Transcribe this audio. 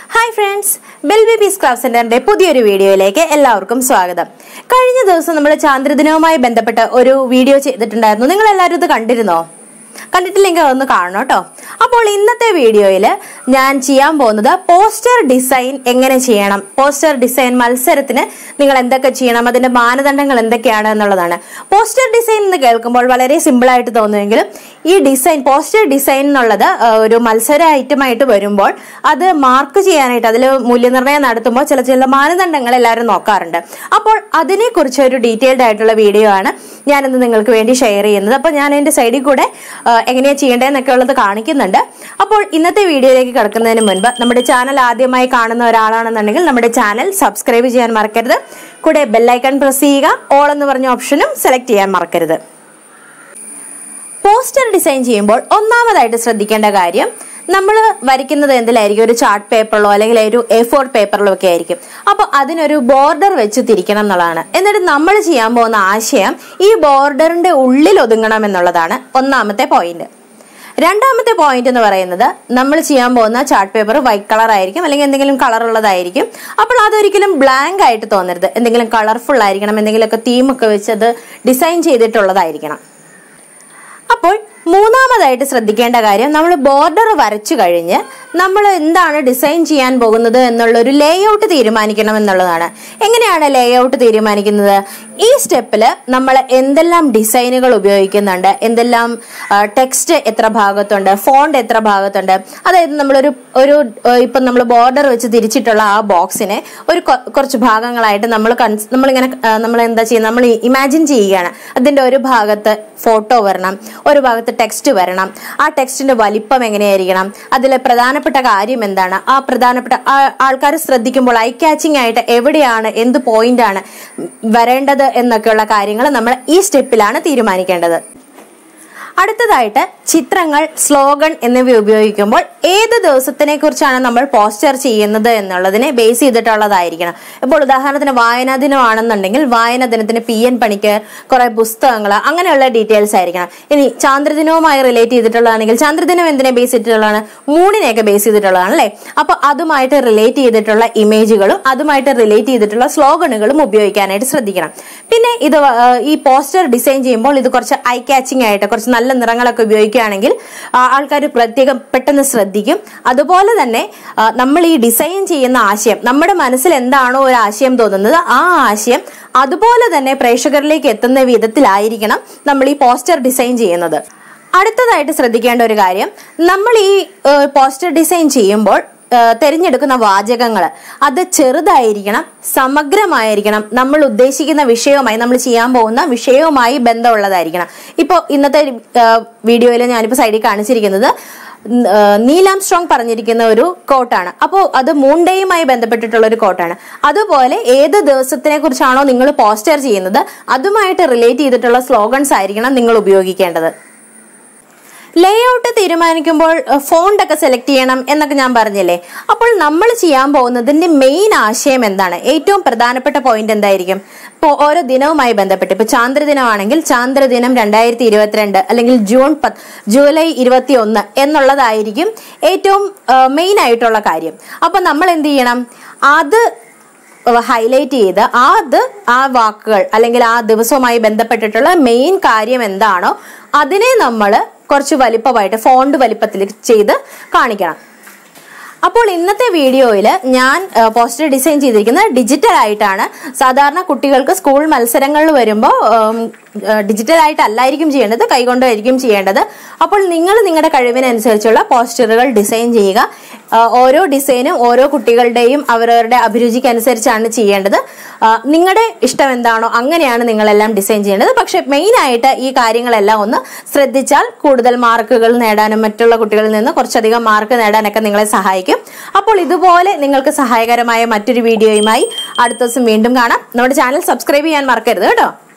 hi friends bell babies class സെന്ററിന്റെ പുതിയൊരു വീഡിയോയിലേക്ക് എല്ലാവർക്കും സ്വാഗതം കഴിഞ്ഞ ദിവസം നമ്മൾ ചാന്ദ്രദിനവുമായി ബന്ധപ്പെട്ട് ഒരു വീഡിയോ ചെയ്തിട്ടുണ്ടായിരുന്നു നിങ്ങൾ എല്ലാവരും ഇത് കണ്ടിരുന്നോ കണ്ടിട്ടില്ലെങ്കിൽ അതൊന്ന് കാണണം കേട്ടോ അപ്പോൾ ഇന്നത്തെ വീഡിയോയിൽ ഞാൻ ചെയ്യാൻ പോകുന്നത് പോസ്റ്റർ ഡിസൈൻ എങ്ങനെ ചെയ്യണം പോസ്റ്റർ ഡിസൈൻ മത്സരത്തിന് നിങ്ങൾ എന്തൊക്കെ ചെയ്യണം അതിന്റെ മാനദണ്ഡങ്ങൾ എന്തൊക്കെയാണ് എന്നുള്ളതാണ് പോസ്റ്റർ ഡിസൈൻ എന്ന് കേൾക്കുമ്പോൾ വളരെ സിമ്പിൾ ആയിട്ട് തോന്നുമെങ്കിലും ഈ ഡിസൈൻ പോസ്റ്റർ ഡിസൈൻ എന്നുള്ളത് ആ, ഒരു മത്സര ഐറ്റമായിട്ട് വരുമ്പോൾ അത് മാർക്ക് ചെയ്യാനായിട്ട് അതിൽ മൂല്യനിർണ്ണയം നടത്തുമ്പോൾ ചില ചില മാനദണ്ഡങ്ങൾ എല്ലാവരും നോക്കാറുണ്ട് അപ്പോൾ അതിനെക്കുറിച്ച് ഒരു ഡീറ്റെയിൽഡ് ആയിട്ടുള്ള വീഡിയോ ആണ് ഞാനിന്ന് നിങ്ങൾക്ക് വേണ്ടി ഷെയർ ചെയ്യുന്നത് അപ്പോൾ ഞാൻ എൻ്റെ സൈഡിൽ കൂടെ ആ, എങ്ങനെയാ ചെയ്യേണ്ടതെന്നൊക്കെ ഉള്ളത് കാണിക്കുന്നുണ്ട് അപ്പോൾ ഇന്നത്തെ വീഡിയോയിലേക്ക് കിടക്കുന്നതിന് മുൻപ് നമ്മുടെ ചാനൽ ആദ്യമായി കാണുന്ന ഒരാളാണെന്നുണ്ടെങ്കിൽ നമ്മുടെ ചാനൽ സബ്സ്ക്രൈബ് ചെയ്യാൻ മറക്കരുത് കൂടെ ബെല്ലൈക്കൺ പ്രസ് ചെയ്യുക ഓൾ എന്ന് പറഞ്ഞ ഓപ്ഷനും സെലക്ട് ചെയ്യാൻ മറക്കരുത് പോസ്റ്റർ ഡിസൈൻ ചെയ്യുമ്പോൾ ഒന്നാമതായിട്ട് ശ്രദ്ധിക്കേണ്ട കാര്യം നമ്മൾ വരയ്ക്കുന്നത് എന്തിലായിരിക്കും ഒരു ചാർട്ട് പേപ്പറിലോ അല്ലെങ്കിൽ ഒരു എ ഫോർ പേപ്പറിലോ ഒക്കെ ആയിരിക്കും അപ്പോൾ അതിനൊരു ബോർഡർ വെച്ച് തിരിക്കണം എന്നുള്ളതാണ് എന്നിട്ട് നമ്മൾ ചെയ്യാൻ പോകുന്ന ആശയം ഈ ബോർഡറിന്റെ ഉള്ളിൽ ഒതുങ്ങണം എന്നുള്ളതാണ് ഒന്നാമത്തെ പോയിന്റ് രണ്ടാമത്തെ പോയിന്റ് എന്ന് പറയുന്നത് നമ്മൾ ചെയ്യാൻ പോകുന്ന ചാർട്ട് പേപ്പർ വൈറ്റ് കളർ ആയിരിക്കും അല്ലെങ്കിൽ എന്തെങ്കിലും കളർ ഉള്ളതായിരിക്കും അപ്പോൾ അതൊരിക്കലും ബ്ലാങ്ക് ആയിട്ട് തോന്നരുത് എന്തെങ്കിലും കളർഫുൾ ആയിരിക്കണം എന്തെങ്കിലുമൊക്കെ തീമൊക്കെ വെച്ച് അത് ഡിസൈൻ ചെയ്തിട്ടുള്ളതായിരിക്കണം അപ്പോൾ മൂന്നാമതായിട്ട് ശ്രദ്ധിക്കേണ്ട കാര്യം നമ്മൾ ബോർഡർ വരച്ചു കഴിഞ്ഞ് നമ്മൾ എന്താണ് ഡിസൈൻ ചെയ്യാൻ പോകുന്നത് എന്നുള്ള ഒരു ലേ ഔട്ട് തീരുമാനിക്കണം എന്നുള്ളതാണ് എങ്ങനെയാണ് ലേ ഔട്ട് തീരുമാനിക്കുന്നത് ഈ സ്റ്റെപ്പിൽ നമ്മൾ എന്തെല്ലാം ഡിസൈനുകൾ ഉപയോഗിക്കുന്നുണ്ട് എന്തെല്ലാം ടെക്സ്റ്റ് എത്ര ഭാഗത്തുണ്ട് ഫോണ്ട് എത്ര ഭാഗത്തുണ്ട് അതായത് നമ്മളൊരു ഒരു ഏഹ്, ഇപ്പം നമ്മൾ ബോർഡർ വെച്ച് തിരിച്ചിട്ടുള്ള ആ ബോക്സിനെ ഒരു കൊ- കുറച്ച് ഭാഗങ്ങളായിട്ട് നമ്മൾ കൺസ് നമ്മളിങ്ങനെ നമ്മൾ എന്താ ചെയ്യുക നമ്മൾ ഇമാജിൻ ചെയ്യുകയാണ് അതിന്റെ ഒരു ഭാഗത്ത് ഫോട്ടോ വരണം ഒരു ഭാഗത്ത് ടെക്സ്റ്റ് വരണം ആ ടെക്സ്റ്റിന്റെ വലിപ്പം എങ്ങനെയായിരിക്കണം അതിലെ പ്രധാനപ്പെട്ട കാര്യം എന്താണ് ആ പ്രധാനപ്പെട്ട ആൾക്കാർ ശ്രദ്ധിക്കുമ്പോൾ ഐ ക്യാച്ചിങ് ആയിട്ട് എവിടെയാണ് എന്ത് പോയിന്റ് ആണ് വരേണ്ടത് എന്നൊക്കെയുള്ള കാര്യങ്ങൾ നമ്മൾ ഈ സ്റ്റെപ്പിലാണ് തീരുമാനിക്കേണ്ടത് അടുത്തതായിട്ട് ചിത്രങ്ങൾ സ്ലോഗൻ എന്നിവ ഉപയോഗിക്കുമ്പോൾ ഏത് ദിവസത്തിനെ കുറിച്ചാണ് നമ്മൾ പോസ്റ്റർ ചെയ്യുന്നത് എന്നുള്ളതിനെ ബേസ് ചെയ്തിട്ടുള്ളതായിരിക്കണം ഇപ്പോൾ ഉദാഹരണത്തിന് വായനാ ദിനമാണെന്നുണ്ടെങ്കിൽ വായനാ ദിനത്തിന് പി എൻ പണിക്ക് കുറെ പുസ്തകങ്ങൾ അങ്ങനെയുള്ള ഡീറ്റെയിൽസ് ആയിരിക്കണം ഇനി ചാന്ദ്രദിനവുമായി റിലേറ്റ് ചെയ്തിട്ടുള്ളതാണെങ്കിൽ ചാന്ദ്രദിനം എന്തിനെ ബേസ് ചെയ്തിട്ടുള്ളതാണ് മൂണിനെയൊക്കെ ബേസ് ചെയ്തിട്ടുള്ളതാണ് അല്ലേ അപ്പൊ അതുമായിട്ട് റിലേറ്റ് ചെയ്തിട്ടുള്ള ഇമേജുകളും അതുമായിട്ട് റിലേറ്റ് ചെയ്തിട്ടുള്ള സ്ലോഗനുകളും ഉപയോഗിക്കാനായിട്ട് ശ്രദ്ധിക്കണം പിന്നെ ഇത് വ- ആ, ഈ പോസ്റ്റർ ഡിസൈൻ ചെയ്യുമ്പോൾ ഇത് കുറച്ച് ഐ ക്യാച്ചിങ് ആയിട്ട് കുറച്ച് നല്ല നിറങ്ങളൊക്കെ ഉപയോഗിക്കുകയാണെങ്കിൽ ആൾക്കാർ പ്രത്യേകം പെട്ടെന്ന് ശ്രദ്ധിക്കും അതുപോലെ തന്നെ ആ, നമ്മൾ ഈ ഡിസൈൻ ചെയ്യുന്ന ആശയം നമ്മുടെ മനസ്സിൽ എന്താണോ ഒരു ആശയം തോന്നുന്നത് ആ ആശയം അതുപോലെ തന്നെ പ്രേക്ഷകരിലേക്ക് എത്തുന്ന വിധത്തിലായിരിക്കണം നമ്മൾ ഈ പോസ്റ്റർ ഡിസൈൻ ചെയ്യുന്നത് അടുത്തതായിട്ട് ശ്രദ്ധിക്കേണ്ട ഒരു കാര്യം നമ്മൾ ഈ പോസ്റ്റർ ഡിസൈൻ ചെയ്യുമ്പോൾ ഏഹ് തിരഞ്ഞെടുക്കുന്ന വാചകങ്ങൾ അത് ചെറുതായിരിക്കണം സമഗ്രമായിരിക്കണം നമ്മൾ ഉദ്ദേശിക്കുന്ന വിഷയവുമായി നമ്മൾ ചെയ്യാൻ പോകുന്ന വിഷയവുമായി ബന്ധമുള്ളതായിരിക്കണം ഇപ്പോൾ ഇന്നത്തെ വീഡിയോയിൽ ഞാനിപ്പോൾ സൈഡിൽ കാണിച്ചിരിക്കുന്നത് ന- ഏഹ് നീലാം സ്ട്രോങ് പറഞ്ഞിരിക്കുന്ന ഒരു കോട്ടാണ് അപ്പോൾ അത് മൂണ്ടയുമായി ബന്ധപ്പെട്ടിട്ടുള്ള ഒരു കോട്ടാണ് അതുപോലെ ഏത് ദിവസത്തിനെ കുറിച്ചാണോ നിങ്ങൾ പോസ്റ്റർ ചെയ്യുന്നത് അതുമായിട്ട് റിലേറ്റ് ചെയ്തിട്ടുള്ള സ്ലോഗൻസ് ആയിരിക്കണം നിങ്ങൾ ഉപയോഗിക്കേണ്ടത് ലേ ഔട്ട് തീരുമാനിക്കുമ്പോൾ ഫോണ്ട് ഒക്കെ സെലക്ട് ചെയ്യണം എന്നൊക്കെ ഞാൻ പറഞ്ഞില്ലേ അപ്പോൾ നമ്മൾ ചെയ്യാൻ പോകുന്നതിന്റെ മെയിൻ ആശയം എന്താണ് ഏറ്റവും പ്രധാനപ്പെട്ട പോയിന്റ് എന്തായിരിക്കും ഇപ്പോൾ ഓരോ ദിനവുമായി ബന്ധപ്പെട്ട് ഇപ്പൊ ചാന്ദ്രദിനമാണെങ്കിൽ ചാന്ദ്രദിനം രണ്ടായിരത്തി ഇരുപത്തിരണ്ട് അല്ലെങ്കിൽ ജൂൺ പത്ത് ജൂലൈ ഇരുപത്തി ഒന്ന് എന്നുള്ളതായിരിക്കും ഏറ്റവും മെയിൻ ആയിട്ടുള്ള കാര്യം അപ്പൊ നമ്മൾ എന്ത് ചെയ്യണം അത് ഹൈലൈറ്റ് ചെയ്ത് ആ അത് ആ വാക്കുകൾ അല്ലെങ്കിൽ ആ ദിവസവുമായി ബന്ധപ്പെട്ടിട്ടുള്ള മെയിൻ കാര്യം എന്താണോ അതിനെ നമ്മൾ കുറച്ച് വലിപ്പമായിട്ട് ഫോണ്ട് വലിപ്പത്തിൽ ചെയ്ത് കാണിക്കണം അപ്പോൾ ഇന്നത്തെ വീഡിയോയിൽ ഞാൻ പോസ്റ്റർ ഡിസൈൻ ചെയ്തിരിക്കുന്നത് ഡിജിറ്റൽ ആയിട്ടാണ് സാധാരണ കുട്ടികൾക്ക് സ്കൂൾ മത്സരങ്ങളിൽ വരുമ്പോൾ ഡിജിറ്റൽ ആയിട്ട് അല്ലായിരിക്കും ചെയ്യേണ്ടത് കൈകൊണ്ടായിരിക്കും ചെയ്യേണ്ടത് അപ്പോൾ നിങ്ങൾ നിങ്ങളുടെ കഴിവിനനുസരിച്ചുള്ള പോസ്റ്ററുകൾ ഡിസൈൻ ചെയ്യുക ആ, ഓരോ ഡിസൈനും ഓരോ കുട്ടികളുടെയും അവരവരുടെ അഭിരുചിക്ക് അനുസരിച്ചാണ് ചെയ്യേണ്ടത് ആ, നിങ്ങളുടെ ഇഷ്ടം എന്താണോ അങ്ങനെയാണ് നിങ്ങളെല്ലാം ഡിസൈൻ ചെയ്യേണ്ടത് പക്ഷെ മെയിൻ ആയിട്ട് ഈ കാര്യങ്ങളെല്ലാം ഒന്ന് ശ്രദ്ധിച്ചാൽ കൂടുതൽ മാർക്കുകൾ നേടാനും മറ്റുള്ള കുട്ടികളിൽ നിന്ന് കുറച്ചധികം മാർക്ക് നേടാനൊക്കെ നിങ്ങളെ സഹായിക്കും അപ്പോൾ ഇതുപോലെ നിങ്ങൾക്ക് സഹായകരമായ മറ്റൊരു വീഡിയോയുമായി അടുത്ത ദിവസം വീണ്ടും കാണാം നമ്മുടെ ചാനൽ സബ്സ്ക്രൈബ് ചെയ്യാൻ മറക്കരുത് കേട്ടോ